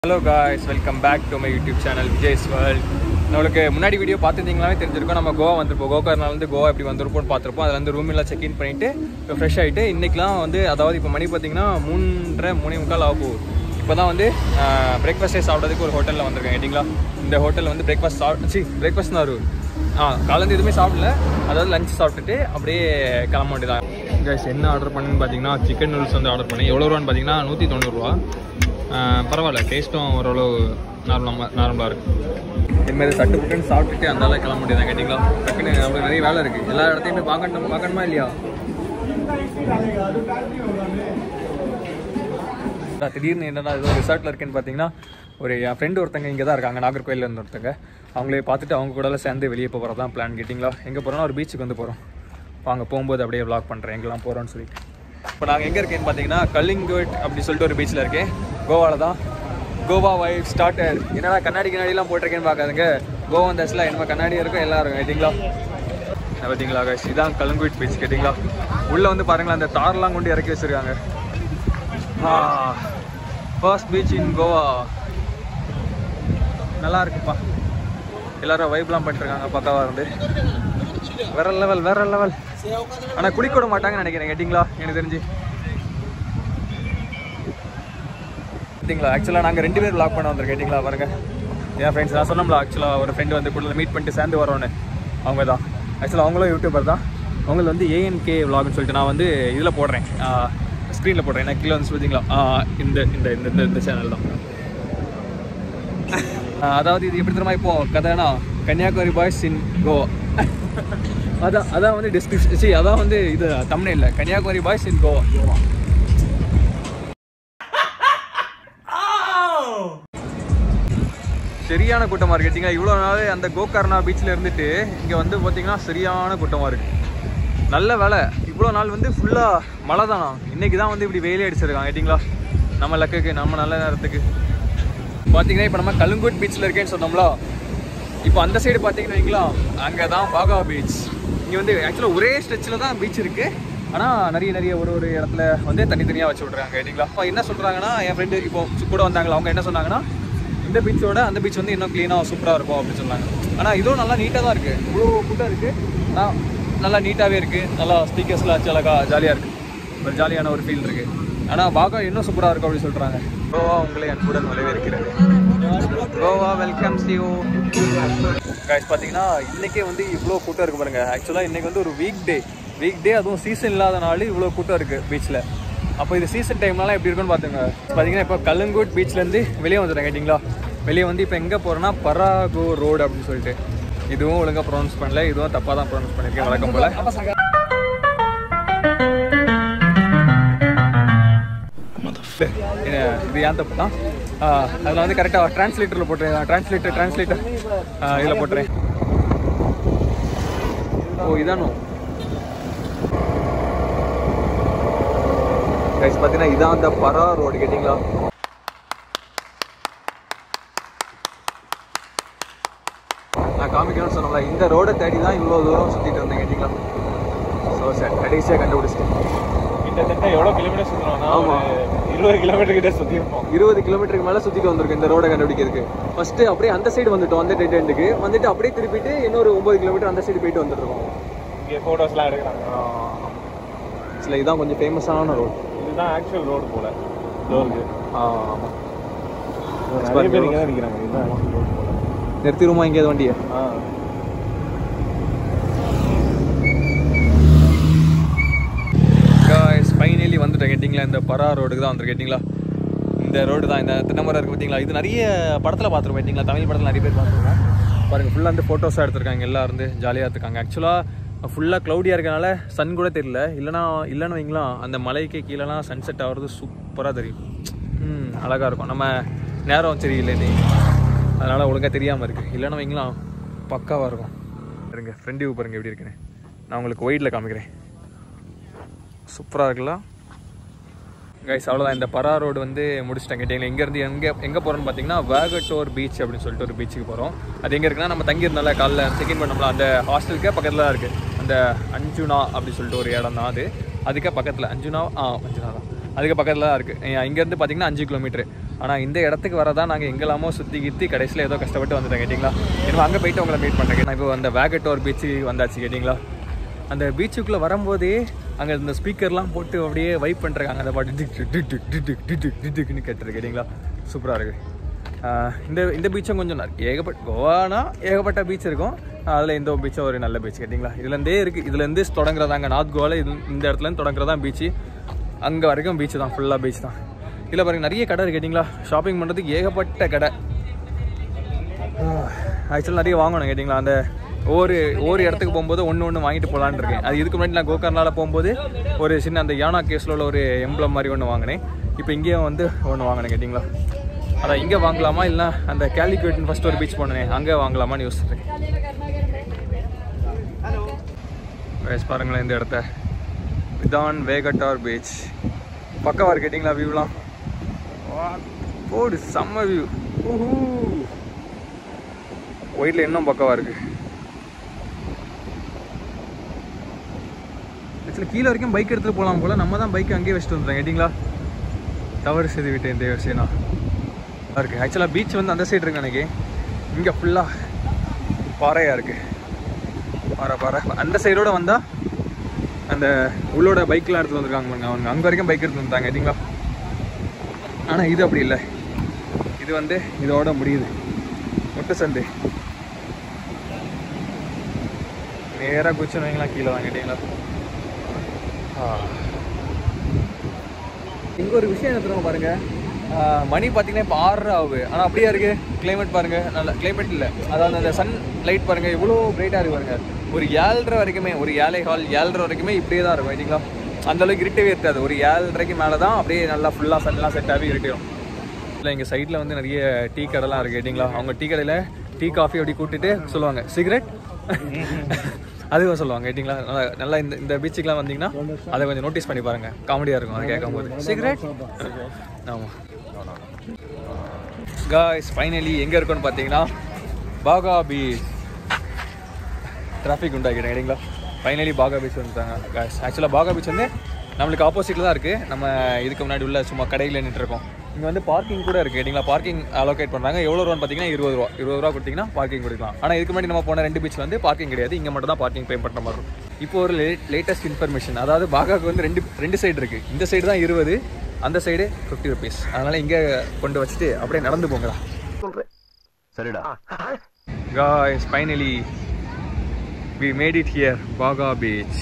Hello guys welcome back to my YouTube channel Vijay's world நம்மளுக்கு முன்னாடி video பார்த்துருந்தீங்களாவே தெரிஞ்சிருக்கும் நம்ம கோவா வந்திருப்போம் கோகர்னால வந்து கோவா எப்படி வந்திருப்போம்னு பார்த்துருப்போம் அதில் வந்து ரூம் எல்லாம் செக் இன் பண்ணிட்டு இப்போ ஃப்ரெஷ் ஆகிட்டு இன்றைக்கெலாம் வந்து அதாவது இப்போ மணி பார்த்தீங்கன்னா மூன்றரை மூணே முக்கால் ஆக போகுது இப்போ தான் வந்து பிரேக்ஃபாஸ்ட்டே சாப்பிட்றதுக்கு ஒரு ஹோட்டலில் வந்திருக்கேன் கேட்டிங்களா இந்த ஹோட்டலில் வந்து பிரேக்ஃபாஸ்ட் சாப்பிட்டு சி பிரேக்ஃபாஸ்ட் தான் வரும் ஆ காலேருந்து எதுவுமே சாப்பிடல அதாவது லஞ்ச் சாப்பிட்டுட்டு அப்படியே கிளம்ப வேண்டியதான் கைஸ் என்ன ஆர்டர் பண்ணுன்னு பார்த்தீங்கன்னா சிக்கன் நூல்ஸ் வந்து ஆர்டர் பண்ணேன் எவ்வளோ ரூபான்னு பார்த்தீங்கன்னா நூற்றி தொண்ணூறுரூவா ஆஹ் பரவாயில்ல டேஸ்ட்டும் ஓரளவு நார்மலாக நார்மலாக இருக்குது இதுமாரி சட்டு புட்டுன்னு சாப்பிட்டுட்டு அந்த அளவுக்கு கிளம்ப முடியாது கேட்டிங்களா டக்குன்னு நம்மளுக்கு நிறைய வேலை இருக்குது எல்லா இடத்தையுமே பார்க்கணும் பார்க்கணுமா இல்லையா நான் திடீர்னு என்னடா ஏதோ ரிசார்ட்டில் இருக்கேன்னு பார்த்தீங்கன்னா ஒரு என் ஃப்ரெண்டு ஒருத்தங்க இங்கே தான் இருக்காங்க நாகர்கோயிலில் இருந்து ஒருத்தங்க அவங்களே பார்த்துட்டு அவங்க கூட சேர்ந்து வெளியே போகிறது தான் பிளான் கேட்டிங்களா எங்கே போகிறோம்னா ஒரு பீச்சுக்கு வந்து போகிறோம் வாங்க போகும்போது அப்படியே vlog பண்ணுறேன் எங்கெல்லாம் போகிறோன்னு சொல்லிட்டு இப்போ நாங்கள் எங்கே இருக்கேன்னு பார்த்தீங்கன்னா கல்லிங்கோட் அப்படி சொல்லிட்டு ஒரு பீச்சில் இருக்கேன் கோவாவில் தான் கோவா வைப் ஸ்டார்டர் என்னடா கண்ணாடி கண்ணாடிலாம் போட்டிருக்கேன்னு பார்க்காதுங்க கோவா தஸ்ல என்ன கண்ணாடி இருக்கும் எல்லாம் இருக்கும் கேட்டிங்களா பார்த்தீங்களா guys இதான் கல்லுங்குட் பீச் கேட்டிங்களா உள்ளே வந்து பாருங்களா அந்த தார்லாம் கொண்டு இறக்கி வச்சிருக்காங்க ஃபர்ஸ்ட் பீச் இன் கோவா நல்லா இருக்குப்பா எல்லாரும் வைப்லாம் பண்ணிருக்காங்க பக்காவா இருந்து வேற லெவல் வேற லெவல் ஆனால் குடிக்க விட மாட்டாங்கன்னு நினைக்கிறேன் கேட்டிங்களா எனக்கு தெரிஞ்சு கேட்டிங்களா ஆக்சுவலாக நாங்கள் ரெண்டு பேர் லாக் பண்ண வந்திருக்கோம் கேட்டிங்களா பாருங்க என் ஃப்ரெண்ட்ஸ் நான் சொன்னோம்ல ஆக்சுவலாக ஒரு ஃப்ரெண்டு வந்து கூட மீட் பண்ணிட்டு சேர்ந்து வரோன்னு அவங்க தான் ஆக்சுவலாக அவங்களும் யூடியூபர் தான் அவங்கள வந்து ஏஎன்கே விலாக்னு சொல்லிட்டு நான் வந்து இதில் போடுறேன் ஸ்க்ரீனில் போடுறேன் எனக்கு கீழே வந்து சொல்லிங்களா இந்த இந்த இந்த இந்த இந்த சேனல் தான் ஆஹ் அதாவது இது எப்படி தெரியுமா இப்போ கதைனா கன்னியாகுமரி பாய்ஸ் இன் கோவா அதான் அதான் வந்து டிஸ்கிரிப்ஷன் சி அதான் வந்து இது தமிழ் இல்லை கன்னியாகுமரி பாய்ஸ் இன் கோவா சரியான கூட்டமாக இருக்கு கேட்டிங்களா இவ்வளோ நாள் அந்த கோகர்ணா பீச்சில் இருந்துட்டு இங்கே வந்து பார்த்தீங்கன்னா சரியான கூட்டமாக இருக்குது நல்ல வேலை இவ்வளோ நாள் வந்து ஃபுல்லாக மழை தானா இன்னைக்கு தான் வந்து இப்படி வெயிலே அடிச்சிருக்காங்க கேட்டிங்களா நம்ம லக்குக்கு நம்ம நல்ல நேரத்துக்கு பார்த்தீங்கன்னா இப்போ நம்ம கலுங்கூட் பீச்சில் இருக்கேன்னு சொன்னோம்ல இப்போ அந்த சைடு பார்த்தீங்கன்னு வைங்களா அங்கே தான் பாகா பீச் இங்கே வந்து ஆக்சுவலாக ஒரே ஸ்ட்ரெச்சில் தான் பீச் இருக்குது ஆனால் நிறைய நிறைய ஒரு ஒரு இடத்துல வந்து தனித்தனியாக வச்சு விட்றாங்க கேட்டிங்களா அப்போ என்ன சொல்கிறாங்கன்னா என் ஃப்ரெண்டு இப்போ கூட வந்தாங்களா அவங்க என்ன சொன்னாங்கன்னா இந்த பீச்சோட அந்த பீச் வந்து இன்னும் க்ளீனாக சூப்பராக இருக்கும் அப்படின்னு சொன்னாங்க ஆனால் இதுவும் நல்லா நீட்டாக தான் இருக்குது இவ்வளோ கூட்டம் இருக்குது ஆனால் நல்லா நீட்டாகவே இருக்குது நல்லா ஸ்பீக்கர்ஸ்லாம் வச்சு அழகா ஜாலியாக இருக்குது ஒரு ஜாலியான ஒரு ஃபீல் இருக்குது ஆனால் பாகா இன்னும் சூப்பராக இருக்கும் அப்படின்னு சொல்கிறாங்க கோவா உங்களை அன்புடன் வரவேற்கிறது கோவா வெல்கம் யூ கைஸ் பார்த்தீங்கன்னா இன்றைக்கே வந்து இவ்வளோ கூட்டம் இருக்குது பாருங்க ஆக்சுவலாக இன்றைக்கி வந்து ஒரு வீக் டே வீக் டே அதுவும் சீசன் இல்லாத நாள் இவ்வளோ கூட்டம் இருக்குது பீச்சில் அப்போ இது சீசன் டைம்லலாம் எப்படி இருக்குன்னு பார்த்துங்க பார்த்தீங்கன்னா இப்போ கல்லங்கோட் பீச்லேருந்து வெளியே வந்துடுறேன் கேட்டிங்களா வெளியே வந்து இப்போ எங்கே போகிறோன்னா பராகோ ரோடு அப்படின்னு சொல்லிட்டு இதுவும் ஒழுங்காக ப்ரொனவுன்ஸ் பண்ணல இதுவும் தப்பாக தான் ப்ரொனவுன்ஸ் பண்ணியிருக்கேன் வழக்கம் போல் இது இது ஏன் தப்பு தான் அதில் வந்து கரெக்டாக ட்ரான்ஸ்லேட்டரில் போட்டுறேன் ட்ரான்ஸ்லேட்டர் ட்ரான்ஸ்லேட்டர் இதில் போட்டுறேன் ஓ இதானோ கைஸ் பார்த்தீங்கன்னா இதான் அந்த பரா ரோடு கேட்டிங்களா நான் காமிக்கணும்னு சொன்னோம்ல இந்த ரோடை தேடி தான் இவ்வளோ தூரம் சுற்றிட்டு இருந்தேன் கேட்டிங்களா ஸோ சார் கடைசியாக கண்டுபிடிச்சிட்டேன் கிட்டத்தட்ட எவ்வளோ கிலோமீட்டர் சுற்றணும்னா ஆமா. இருபது கிலோமீட்டர் கிட்ட சுற்றிருப்போம் இருபது கிலோமீட்டருக்கு மேலே சுற்றிட்டு வந்திருக்கேன் இந்த ரோடை கண்டுபிடிக்கிறதுக்கு ஃபர்ஸ்ட் அப்படியே அந்த சைடு வந்துட்டோம் அந்த டெட் எண்டுக்கு வந்துட்டு அப்படியே திருப்பிட்டு இன்னொரு ஒன்பது கிலோமீட்டர் அந்த சைடு போயிட்டு வந்துருக்கோம் இங்கே ஃபோட்டோஸ்லாம் எடுக்கிறாங்க சில இதுதான் கொஞ்சம் ஃபேமஸான ரோடு இதுதான் ஆக்சுவல் ரோடு போல ரோடு ஆமாம் நிறைய பேர் இங்கே தான் நிற்கிறாங்க இதுதான் actual road போல நிறுத்திடுமா எங்கேயாவது வண்டியை ஆ காய்ஸ் ஃபைனலி வந்துட்டேன் கேட்டிங்களா இந்த பரா ரோடுக்கு தான் வந்துருக்கு கேட்டிங்களா இந்த ரோடு தான் இந்த தென்னமரம் இருக்குது பார்த்தீங்களா இது நிறைய படத்தில் பார்த்துருப்போம் பார்த்தீங்களா தமிழ் படத்தில் நிறைய பேர் பார்த்துருக்கோம் பாருங்கள் ஃபுல்லாக வந்து ஃபோட்டோஸாக எடுத்திருக்காங்க எல்லாம் இருந்து ஜாலியாக எடுத்துருக்காங்க ஆக்சுவலாக ஃபுல்லாக க்ளௌடியாக இருக்கனால சன் கூட தெரியல இல்லைனா இல்லைன்னு வைங்களாம் அந்த மலைக்கு கீழேலாம் சன்செட் ஆகிறது சூப்பராக தெரியும் ம் அழகாக இருக்கும் நம்ம நேரம் சரியில்லை நீ அதனால் ஒழுங்காக தெரியாமல் இருக்குது இல்லைன்னு வைங்களாம் பக்காவாக இருக்கும் பாருங்க ஃப்ரெண்ட் வியூ பாருங்கள் எப்படி இருக்குன்னு நான் உங்களுக்கு ஒயிட்டில் காமிக்கிறேன் சூப்பராக இருக்குல்ல கைஸ் அவ்வளோதான் இந்த பரா ரோடு வந்து முடிச்சிட்டேன் கேட்டீங்களா இங்கேருந்து எங்கே எங்கே போகிறோம்னு பார்த்தீங்கன்னா வேகட்டோர் பீச் அப்படின்னு சொல்லிட்டு ஒரு பீச்சுக்கு போகிறோம் அது எங்கே இருக்குன்னா நம்ம தங்கியிருந்தால காலைல செக்இன் பண்ணோம்ல அந்த ஹாஸ்டலுக்கே பக்கத்தில் தான் இருக்குது அந்த அஞ்சுனா அப்படி சொல்லிட்டு ஒரு இடம் தான் அது அதுக்கே பக்கத்தில் அஞ்சுனா ஆ அஞ்சுனா தான் அதுக்கு பக்கத்தில் தான் இருக்குது இங்கேருந்து பார்த்தீங்கன்னா அஞ்சு கிலோமீட்ரு ஆனால் இந்த இடத்துக்கு வரதான் நாங்கள் எங்கெல்லாமோ சுற்றி கித்தி கடைசியில் ஏதோ கஷ்டப்பட்டு வந்துட்டோம் கேட்டிங்களா இன்னும் அங்கே போயிட்டு உங்களை மீட் பண்ணுறேன் நான் இப்போ அந்த வேகட்டோர் பீச்சு வந்தாச்சு கேட்டிங்களா அந்த பீச்சுக்குள்ளே வரும்போதே அங்கே இந்த ஸ்பீக்கர்லாம் போட்டு அப்படியே வைப் பண்ணுறாங்க அந்த பாட்டு tick tick tick tick tick tick tick tick tick டிக்னு கேட்டுருக்கு கேட்டிங்களா சூப்பராக இருக்குது ஆஹ் இந்த இந்த பீச்சும் கொஞ்சம் நல்- ஏகப்பட்ட கோவானா ஏகப்பட்ட பீச் இருக்கும் அதில் இந்த பீச்சும் ஒரு நல்ல பீச் கேட்டிங்களா இதுலேருந்தே இருக்குது இதுலேருந்து தொடங்குறதாங்க நார்த் கோவாவில் இது இந்த இடத்துலேருந்து தொடங்குறதா பீச்சு அங்கே வரைக்கும் பீச் தான் ஃபுல்லாக பீச் தான் இதில் பாருங்க நிறைய கடை இருக்கு கேட்டிங்களா ஷாப்பிங் பண்ணுறதுக்கு ஏகப்பட்ட கடை ஆக்சுவலாக நிறைய வாங்கணும் கேட்டிங்களா அந்த ஒவ்வொரு ஒவ்வொரு இடத்துக்கு போகும்போது ஒன்று ஒன்று வாங்கிட்டு போகலான்னு இருக்கேன் அது இதுக்கு முன்னாடி நான் கோகர்னால போகும்போது ஒரு சின்ன அந்த யானா கேஸில் உள்ள ஒரு எம்ப்ளம் மாதிரி ஒன்று வாங்கினேன் இப்போ இங்கேயும் வந்து ஒன்று வாங்கினேன் கேட்டிங்களா அதான் இங்கே வாங்கலாமா இல்லைனா அந்த கேலிக்யூட்னு ஃபஸ்ட் ஒரு பீச் போனேன் அங்கே வாங்கலாமான்னு யோசிச்சிருக்கேன் Guys, பாருங்களேன் இந்த இடத்த இதான் வேகட்டார் பீச் பக்கவா இருக்கு கேட்டிங்களா வியூலாம் போடு செம்ம வியூ ஒயிட்ல இன்னும் பக்கவா இருக்கு ஆக்சுவலி கீழே வரைக்கும் பைக் எடுத்துட்டு போகலாம் போல நம்ம தான் பைக் அங்கேயே வச்சுட்டு வந்துட்டோம் கேட்டிங்களா தவறு செய்து விட்டேன் இந்த விஷயம் நல்லா இருக்கு ஆக்சுவலாக பீச் வந்து அந்த சைடு இருக்கு எனக்கு இங்கே ஃபுல்லாக பாறையாக இருக்கு பாறை பாறை அந்த சைடோட வந்தா அந்த உள்ளோட பைக்லாம் எடுத்து வந்திருக்காங்க பாருங்க அவங்க அங்கே வரைக்கும் பைக் எடுத்து வந்தாங்க கேட்டிங்களா ஆனால் இது அப்படி இல்லை இது வந்து இதோட முடியுது முட்டை சந்து நேராக குச்சின்னு வைங்களா கீழே தான் கேட்டிங்களா இங்கே ஒரு விஷயம் என்ன தெரியுமா பாருங்க ஆஹ் மணி பார்த்தீங்கன்னா இப்போ ஆறரை ஆகுது ஆனால் அப்படியே இருக்கு கிளைமேட் பாருங்க நல்ல கிளைமேட் இல்லை அதாவது அந்த சன் லைட் பாருங்க இவ்வளோ பிரைட்டாக இருக்கு பாருங்க ஒரு ஏழரை வரைக்குமே ஒரு ஏழை ஹால் ஏழரை வரைக்குமே இப்படியே தான் இருக்கும் சரிங்களா அந்த அளவுக்கு இருட்டவே இருக்காது ஒரு ஏழரைக்கு மேலே தான் அப்படியே நல்லா ஃபுல்லாக சன்லாம் செட் ஆகி இருட்டிடும் இல்லை எங்கள் சைடில் வந்து நிறைய டீ கடைலாம் இருக்குது கேட்டிங்களா அவங்க டீ கடையில் டீ காஃபி அப்படி கூட்டிட்டு சொல்லுவாங்க சிகரெட் அதுவும் சொல்லுவாங்க கேட்டிங்களா நல்லா நல்லா இந்த இந்த பீச்சுக்குலாம் வந்தீங்கன்னா அதை கொஞ்சம் நோட்டீஸ் பண்ணி பாருங்க காமெடியாக இருக்கும் அதை கேட்கும்போது சிகரெட் ஆமாம் காய்ஸ் ஃபைனலி எங்கே இருக்கோன்னு பார்த்தீங்கன்னா பாகா பீச் டிராஃபிக் உண்டாக்கிட்டேன் கேட்டிங்களா ஃபைனலி பாகா பீச் வந்துட்டாங்க காய்ஸ் ஆக்சுவலாக பாகா பீச் வந்து நம்மளுக்கு ஆப்போசிட்டில் தான் இருக்குது நம்ம இதுக்கு முன்னாடி உள்ள சும்மா கடையில் நின்றுட்டு இருக்கோம் இங்கே வந்து பார்க்கிங் கூட இருக்குது கேட்டிங்களா பார்க்கிங் அலோகேட் பண்ணுறாங்க எவ்வளோ ரூபான்னு பார்த்தீங்கன்னா இருபது ரூபா இருபது ரூபா கொடுத்தீங்கன்னா பார்க்கிங் கொடுக்கலாம் ஆனால் இதுக்கு முன்னாடி நம்ம போன ரெண்டு பீச்சில் வந்து பார்க்கிங் கிடையாது இங்கே மட்டும் தான் பார்க்கிங் பே பண்ணுற மாதிரி இருக்கும் இப்போ ஒரு லேட்டஸ்ட் இன்ஃபர்மேஷன் அதாவது பாகாவுக்கு வந்து ரெண்டு ரெண்டு சைடு இருக்குது இந்த சைடு தான் இருபது அந்த சைடு ஃபிஃப்டி ருபீஸ் அதனால் இங்கே கொண்டு வச்சுட்டு அப்படியே நடந்து போங்கடா சரிடா Guys, finally we made it here, Baga Beach.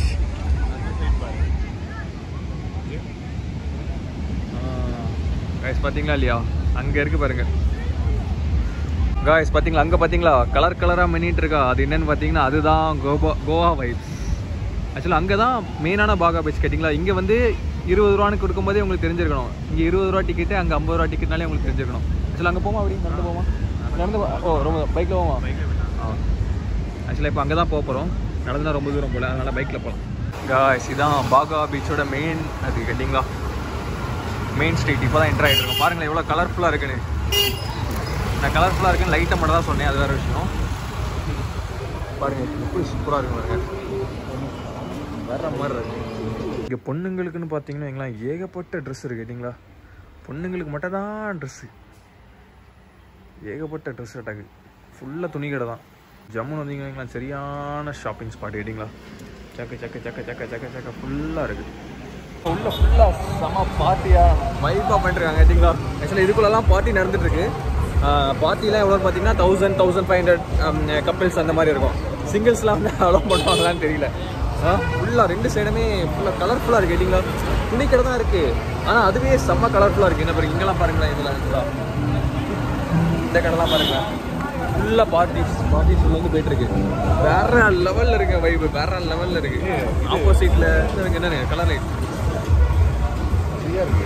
Guys பார்த்தீங்களா இல்லையா அங்கே இருக்கு பாருங்க காய்ஸ் பார்த்தீங்களா அங்கே பார்த்தீங்களா கலர் கலராக மின்னிட்டு இருக்கா அது என்னன்னு பார்த்தீங்கன்னா அதுதான் கோவா கோவா வைப்ஸ் ஆக்சுவலாக அங்கே தான் மெயினான பாகா பீச் கேட்டிங்களா இங்கே வந்து இருபது ரூபான்னு கொடுக்கும்போதே உங்களுக்கு தெரிஞ்சிருக்கணும் இங்கே இருபது ரூபா டிக்கெட்டு அங்கே ஐம்பது ரூபா டிக்கெட்னாலே உங்களுக்கு தெரிஞ்சிருக்கணும் ஆக்சுவலாக அங்கே போமா அப்படி நடந்து போமா நடந்து போ- ஓ ரொம்ப பைக்கில் போமா ஆக்சுவலாக இப்போ அங்கே தான் போக போகிறோம் நடந்துனா ரொம்ப தூரம் போகல அதனால் பைக்கில் போகலாம் காய்ஸ் இதான் பாகா பீச்சோட மெயின் அது கேட்டிங்களா மெயின் ஸ்ட்ரீட் இப்போ தான் என்டர் ஆகிட்டு இருக்கோம் பாருங்களேன் எவ்வளோ கலர்ஃபுல்லாக இருக்குன்னு நான் கலர்ஃபுல்லாக இருக்குன்னு லைட்டை மட்டும் தான் சொன்னேன் அது வேறு விஷயம் பாருங்க எப்படி சூப்பராக இருக்கு பாருங்க வேற மாதிரி இருக்கு இங்கே பொண்ணுங்களுக்குன்னு பார்த்தீங்கன்னா வைங்களேன் ஏகப்பட்ட ட்ரெஸ் இருக்கு கேட்டிங்களா பொண்ணுங்களுக்கு மட்டும் தான் ட்ரெஸ்ஸு ஏகப்பட்ட ட்ரெஸ் அட்டாக்கு ஃபுல்லாக துணி கடை தான் ஜம்முன்னு வந்தீங்க வைங்களேன் சரியான ஷாப்பிங் ஸ்பாட் கேட்டிங்களா சக்க சக்க சக்க சக்க சக்க சக்க ஃபுல்லாக இருக்குது உள்ள ஃபுல்லாக செம பார்ட்டியாக வைப்பாக பண்ணிருக்காங்க கேட்டிங்களா ஆக்சுவலாக இதுக்குள்ளெல்லாம் பார்ட்டி நடந்துட்டுருக்கு பார்ட்டிலாம் எவ்வளோன்னு பார்த்தீங்கன்னா thousand thousand five hundred couples அந்த மாதிரி இருக்கும் சிங்கிள்ஸ்லாம் வந்து அலோவ் பண்ணுவாங்களான்னு தெரியல ஃபுல்லாக ரெண்டு சைடுமே ஃபுல்லாக கலர்ஃபுல்லாக இருக்குது கேட்டிங்களா துணி கடை தான் இருக்குது ஆனால் அதுவே செம்ம கலர்ஃபுல்லாக இருக்குது என்ன பாருங்க இங்கெல்லாம் பாருங்களேன் இதெல்லாம் இதெல்லாம் இந்த கடைலாம் பாருங்களேன் ஃபுல்லாக பார்ட்டிஸ் பார்ட்டிஸ் உள்ள வந்து போயிட்டு இருக்கு வேற லெவலில் இருக்கு வைப்பு வேற லெவலில் இருக்கு ஆப்போசிட்ல என்ன கலர் லைட் சரியா இருக்கு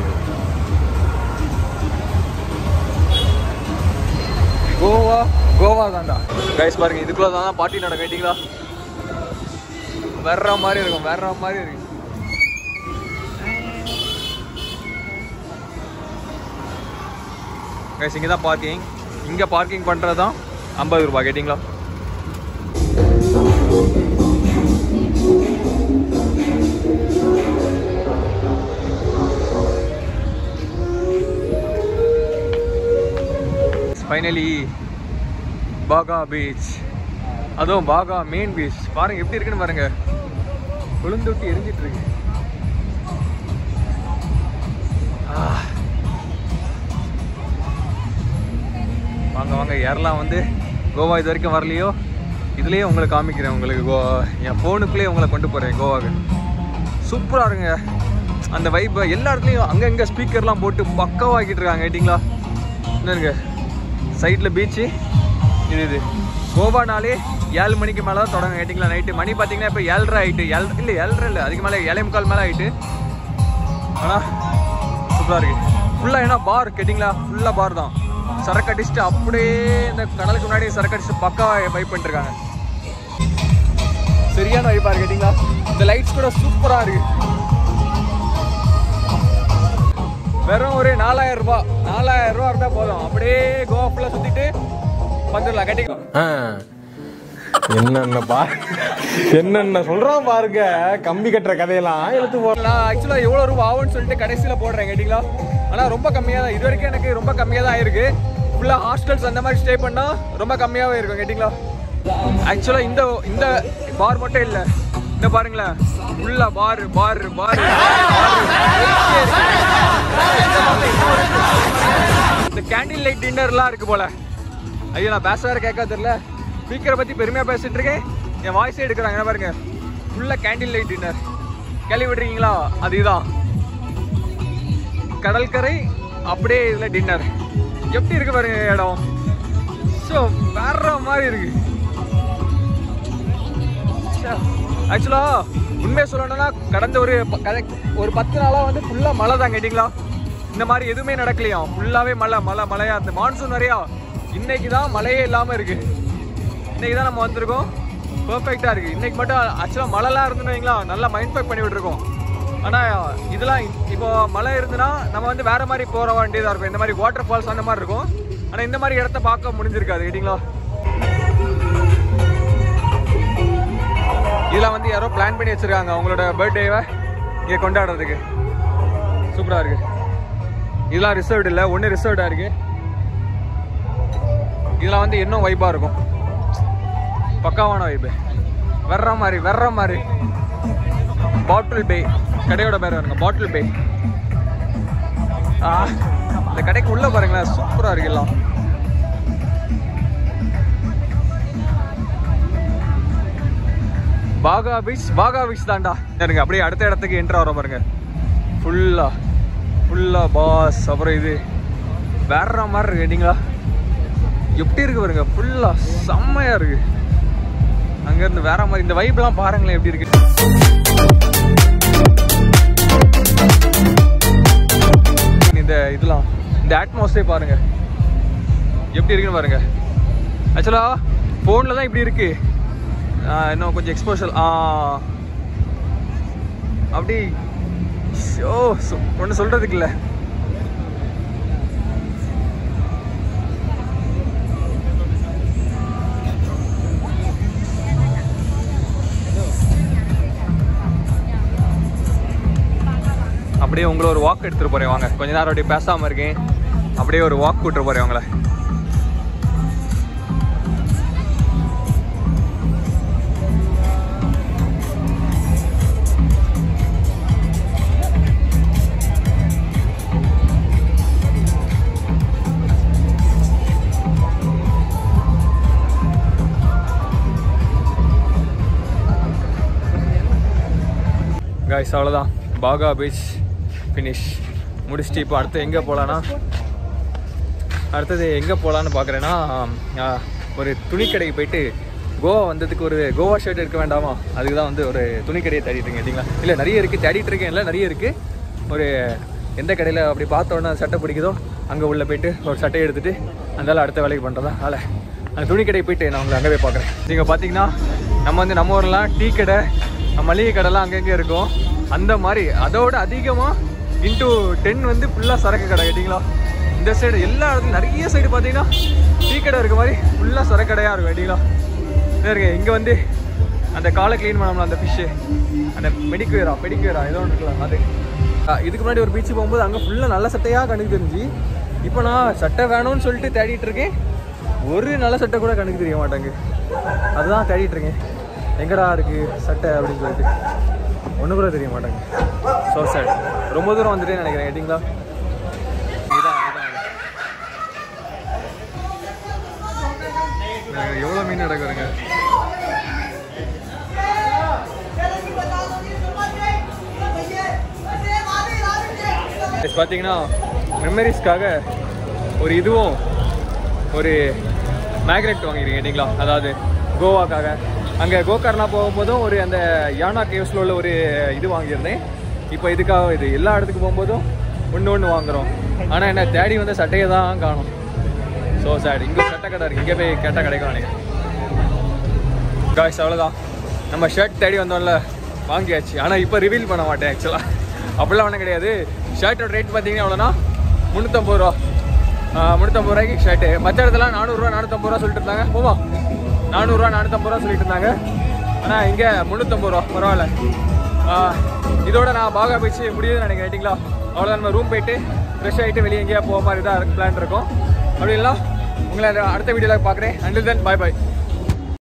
கோவா கோவா தான்டா கைஸ் பாருங்க இதுக்குள்ள தான் பார்ட்டி நட கேட்டிங்களா வேற மாதிரி இருக்கும் வேற மாதிரி இருக்கு கைஸ் இங்கே தான் பார்க்கிங் இங்கே பார்க்கிங் பண்ணுறது தான் ஐம்பது ரூபாய் கேட்டிங்களா ஃபைனலி பாகா பீச் அதுவும் பாகா மெயின் பீச் பாருங்க எப்படி இருக்குன்னு பாருங்க விழுந்துட்டு எரிஞ்சிட்டு இருக்கு ஆ. வாங்க வாங்க யாரெல்லாம் வந்து கோவா இது வரைக்கும் வரலையோ இதுலேயே உங்களை காமிக்கிறேன் உங்களுக்கு கோவா என் ஃபோனுக்குள்ளேயே உங்களை கொண்டு போகிறேன் கோவாக்கு சூப்பராக இருங்க அந்த வைப் எல்லா இடத்துலையும் அங்கங்கே ஸ்பீக்கர்லாம் போட்டு பக்காவாக்கிட்டு இருக்காங்க கேட்டிங்களா என்னங்க சைடில் பீச்சு இது இது கோவானாலே ஏழு மணிக்கு மேலே தான் தொடங்க கேட்டிங்களா நைட்டு மணி பார்த்தீங்கன்னா இப்போ ஏழரை ஆகிட்டு ஏழு இல்லை ஏழரை இல்லை அதுக்கு மேலே ஏழை முக்கால் மேலே ஆகிட்டு ஆனால் சூப்பராக இருக்கு ஃபுல்லாக ஏன்னா பார் கேட்டிங்களா ஃபுல்லாக பார் தான் சரக்கு அடிச்சுட்டு அப்படியே இந்த கடலுக்கு முன்னாடி சரக்கு அடிச்சுட்டு பக்காவாக வைப் பண்ணிருக்காங்க சரியான வைப்பா இருக்கு கேட்டிங்களா இந்த லைட்ஸ் கூட சூப்பராக இருக்கு வெறும் ஒரு நாலாயிரம் ரூபாய் நாலாயிரம் ரூபா இருந்தால் போதும் அப்படியே கோவா ஃபுல்லாக சுற்றிட்டு வந்துடலாம் கேட்டிங்களா என்னென்ன பா என்னென்ன சொல்றான் பாருங்க கம்பி கட்டுற கதையெல்லாம் எடுத்து போ நான் ஆக்சுவலாக எவ்வளோ ரூபா ஆகும்னு சொல்லிட்டு கடைசியில் போடுறேன் கேட்டிங்களா ஆனால் ரொம்ப கம்மியாக தான் இது வரைக்கும் எனக்கு ரொம்ப கம்மியாக தான் ஆயிருக்கு ஃபுல்லாக ஹாஸ்டல்ஸ் அந்த மாதிரி ஸ்டே பண்ணால் ரொம்ப கம்மியாகவே இருக்கும் கேட்டிங்களா ஆக்சுவலாக இந்த இந்த பார் மட்டும் இல்லை இந்த பாருங்களேன் ஃபுல்லாக பார் பார் பார் இந்த கேண்டில் லைட் டின்னர்லாம் இருக்கு போல ஐயோ நான் பேச வேற கேட்க தெரியல ஸ்பீக்கரை பற்றி பெருமையாக பேசிட்டு இருக்கேன் என் வாய்ஸே எடுக்கிறாங்க என்ன பாருங்க ஃபுல்லாக கேண்டில் லைட் டின்னர் கேள்வி விடுறீங்களா அது இதுதான் கடற்கரை அப்படியே இதில் டின்னர் எப்படி இருக்கு பாருங்க இடம் ஸோ வேற மாதிரி இருக்கு ஆக்சுவலா உண்மையை சொல்லணும்னா கடந்த ஒரு ப- கரெக்ட் ஒரு பத்து நாளாக வந்து ஃபுல்லாக மழை தான் கேட்டிங்களா இந்த மாதிரி எதுவுமே நடக்கலையாம் ஃபுல்லாகவே மழை மழை மழையா இந்த மான்சூன் வரையா இன்னைக்கு தான் மழையே இல்லாமல் இருக்கு இன்னைக்கு தான் நம்ம வந்திருக்கோம் பெர்ஃபெக்டாக இருக்கு இன்னைக்கு மட்டும் ஆக்சுவலாக மழைலாம் இருந்துன்னு வைங்களா நல்லா மைண்ட் பேக் பண்ணி விட்டுருக்கோம் ஆனால் இதெல்லாம் இப்போ மழை இருந்துன்னா நம்ம வந்து வேற மாதிரி போகிற வேண்டியதாக இருக்கும் இந்த மாதிரி வாட்டர் ஃபால்ஸ் அந்த மாதிரி இருக்கும் ஆனால் இந்த மாதிரி இடத்த பார்க்க முடிஞ்சிருக்காது கேட்டிங்களா இதெல்லாம் வந்து யாரோ பிளான் பண்ணி வச்சிருக்காங்க அவங்களோட பர்த்டேவை இங்கே கொண்டாடுறதுக்கு சூப்பராக இருக்கு இதெல்லாம் ரிசர்வ்டு இல்லை ஒன்று ரிசர்வ்டாக இருக்கு இதெல்லாம் வந்து இன்னும் வைப்பாக இருக்கும் பக்காவான வைப்பு வர்ற மாதிரி வர்ற மாதிரி பாட்டில் பே கடையோட பேர் வருங்க பாட்டில் பே ஆ இந்த கடைக்கு உள்ள பாருங்களேன் சூப்பராக இருக்கு எல்லாம் பாகா பீச் பாகா பீச் தான்டா இருங்க அப்படியே அடுத்த இடத்துக்கு என்ட்ரு வர பாருங்க ஃபுல்லா ஃபுல்லா பாஸ் அப்புறம் இது வேற மாதிரி இருக்கு கேட்டிங்களா எப்படி இருக்கு பாருங்க ஃபுல்லா செம்மையா இருக்கு அங்க இருந்து வேற மாதிரி இந்த வைப்லாம் பாருங்களேன் எப்படி இருக்கு இந்த இதெல்லாம் இந்த அட்மாஸ்டே பாருங்க எப்படி இருக்குன்னு பாருங்க ஆக்சுவலா ஃபோனில் தான் இப்படி இருக்கு ஆ, இன்னும் கொஞ்சம் எக்ஸ்போஷல் ஆ அப்படி ஓ ஒன்றும் சொல்றதுக்கு இல்லை அப்படியே உங்களை ஒரு வாக் எடுத்துட்டு போறேன் வாங்க கொஞ்ச நேரம் அப்படியே பேசாம இருக்கேன் அப்படியே ஒரு வாக் கூட்டு போறேன் உங்களை காய்ஸ் அவ்வளோதான் பாகா பீச் ஃபினிஷ் முடிச்சுட்டு இப்போ அடுத்து எங்கே போகலான்னா அடுத்தது எங்கே போகலான்னு பார்க்குறேன்னா ஒரு துணி கடைக்கு போயிட்டு கோவா வந்ததுக்கு ஒரு கோவா ஷர்ட் எடுக்க வேண்டாமா அதுக்கு தான் வந்து ஒரு துணி கடையை தேடிட்டு இருக்கேன் கேட்டிங்களா இல்லை நிறைய இருக்குது தேடிட்டு இருக்கேன் இல்லை நிறைய இருக்குது ஒரு எந்த கடையில் அப்படி பார்த்த உடனே சட்டை பிடிக்குதோ அங்கே உள்ள போயிட்டு ஒரு சட்டையை எடுத்துட்டு அந்தால அடுத்த வேலைக்கு பண்ணுறதா வேலை அந்த துணி கடையை போயிட்டு நான் உங்களை அங்கே போய் பார்க்குறேன் நீங்கள் பார்த்தீங்கன்னா நம்ம வந்து நம்ம ஊர்லாம் டீ கடை மளிகை கடைலாம் அங்கங்கே இருக்கும் அந்த மாதிரி அதோட அதிகமாக இன்டூ டென் வந்து ஃபுல்லாக சரக்கு கடை கேட்டிங்களா இந்த சைடு எல்லா இடத்துலையும் நிறைய சைடு பார்த்தீங்கன்னா டீ கடை இருக்க மாதிரி ஃபுல்லாக சரக்கு கடையாக இருக்கும் கேட்டிங்களா இதா இருக்கு இங்கே வந்து அந்த காலை க்ளீன் பண்ணோம்ல அந்த ஃபிஷ்ஷு அந்த மெடிக்குவேரா பெடிக்குவேரா ஏதோ ஒன்று இருக்கலாம் அது ஆ, இதுக்கு முன்னாடி ஒரு பீச்சு போகும்போது அங்கே ஃபுல்லாக நல்ல சட்டையாக கண்ணுக்கு தெரிஞ்சு இப்போ நான் சட்டை வேணும்னு சொல்லிட்டு தேடிட்டு இருக்கேன் ஒரு நல்ல சட்டை கூட கணக்கு தெரிய மாட்டாங்க அதுதான் தேடிட்டு இருக்கேன் எங்கடா இருக்கு சட்டை அப்படின்னு சொல்லிட்டு ஒன்று கூட தெரிய மாட்டாங்க ஸோ சார் ரொம்ப தூரம் வந்துட்டேன்னு நினைக்கிறேன் கேட்டிங்களா இதுதான் இதுதான் எவ்வளோ மீன் நடக்குதுங்க Guys, பார்த்தீங்கன்னா மெமரிஸ்க்காக ஒரு இதுவும் ஒரு மேக்னெட் வாங்கிருக்கீங்க கேட்டிங்களா அதாவது கோவாக்காக அங்கே கோகர்னா போகும்போதும் ஒரு அந்த யானா கேவ்ஸில் உள்ள ஒரு இது வாங்கியிருந்தேன் இப்போ இதுக்காக இது எல்லா இடத்துக்கு போகும்போதும் ஒன்று ஒன்று வாங்குறோம் ஆனால் என்ன தேடி வந்து சட்டையை தான் காணும் ஸோ சார் இங்கே சட்டை கடை இருக்குது இங்கே போய் கேட்டால் கிடைக்கும் நினைக்கிறேன் காய்ஸ் அவ்வளோதான் நம்ம ஷர்ட் தேடி வந்தோம்ல வாங்கியாச்சு ஆனால் இப்போ ரிவீல் பண்ண மாட்டேன் ஆக்சுவலாக அப்படிலாம் ஒன்றும் கிடையாது ஷர்ட்டோட ரேட் பார்த்தீங்கன்னா எவ்வளோனா முந்நூற்றம்பது ரூபா முந்நூற்றம்பது ரூபாய்க்கு ஷர்ட்டு மற்ற இடத்துல நானூறுரூவா நானூற்றம்பது ரூபா சொல்லிட்டு இருந்தாங்க போமா நானூறுரூவா நானூற்றம்பது ரூபா சொல்லிட்டு இருந்தாங்க ஆனால் இங்கே முந்நூற்றம்பது ரூபா பரவாயில்ல ஆஹ், இதோட நான் பாகா பீச் முடியுதுன்னு நினைக்கிறேன் ரைட்டிங்களா அவ்வளோதான் நம்ம ரூம் போயிட்டு ஃப்ரெஷ் ஆகிட்டு வெளியே எங்கேயா போக மாதிரி தான் பிளான் இருக்கும் அப்படி இல்லை உங்களை அடுத்த வீடியோவில் பார்க்குறேன் அண்டில் தென் பாய் பாய்